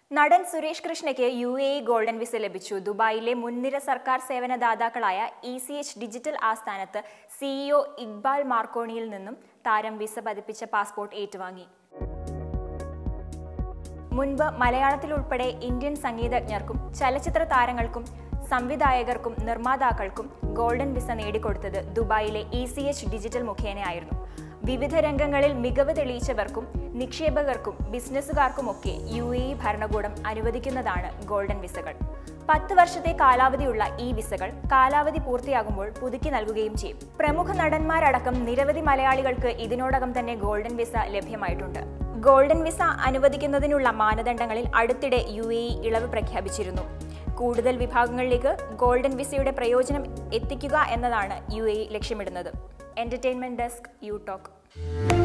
നടൻ സുരേഷ് കൃഷ്ണയ്ക്ക് U A E golden visa ലഭിച്ചു ദുബായിലെ മുൻനിര സർക്കാർ സേവനദാതാക്കളായ ഇ സി എച്ച് ഡിജിറ്റൽ ആസ്ഥാനത്ത് സിഇഒ ഇക്ബാൽ മാർക്കോണിയിൽ നിന്നും താരം വിസ പതിപ്പിച്ച പാസ്പോർട്ട് ഏറ്റുവാങ്ങി മുൻപ് മലയാളത്തിലുൾപ്പെടെ ഇന്ത്യൻ സംഗീതജ്ഞർക്കും ചലച്ചിത്ര താരങ്ങൾക്കും സംവിധായകർക്കും നിർമ്മാതാക്കൾക്കും ഗോൾഡൻ വിസ നേടിക്കൊടുത്തത് ദുബായിലെ ഇ സി എച്ച് ഡിജിറ്റൽ മുഖേനയായിരുന്നു വിവിധ രംഗങ്ങളിൽ മികവ് തെളിയിച്ചവർക്കും നിക്ഷേപകർക്കും ബിസിനസ്സുകാർക്കുമൊക്കെ യു എ ഇ ഭരണകൂടം അനുവദിക്കുന്നതാണ് ഗോൾഡൻ വിസകൾ പത്ത് വർഷത്തെ കാലാവധിയുള്ള ഈ വിസകൾ കാലാവധി പൂർത്തിയാകുമ്പോൾ പുതുക്കി നൽകുകയും ചെയ്യും പ്രമുഖ നടന്മാരടക്കം നിരവധി മലയാളികൾക്ക് ഇതിനോടകം തന്നെ ഗോൾഡൻ വിസ ലഭ്യമായിട്ടുണ്ട് ഗോൾഡൻ വിസ അനുവദിക്കുന്നതിനുള്ള മാനദണ്ഡങ്ങളിൽ അടുത്തിടെ യു എ ഇ ഇളവ് പ്രഖ്യാപിച്ചിരുന്നു കൂടുതൽ വിഭാഗങ്ങളിലേക്ക് ഗോൾഡൻ വിസയുടെ പ്രയോജനം എത്തിക്കുക എന്നതാണ് യു എ ഇ ലക്ഷ്യമിടുന്നത് എന്റർടൈൻമെന്റ് ഡെസ്ക് യു ടോക്ക്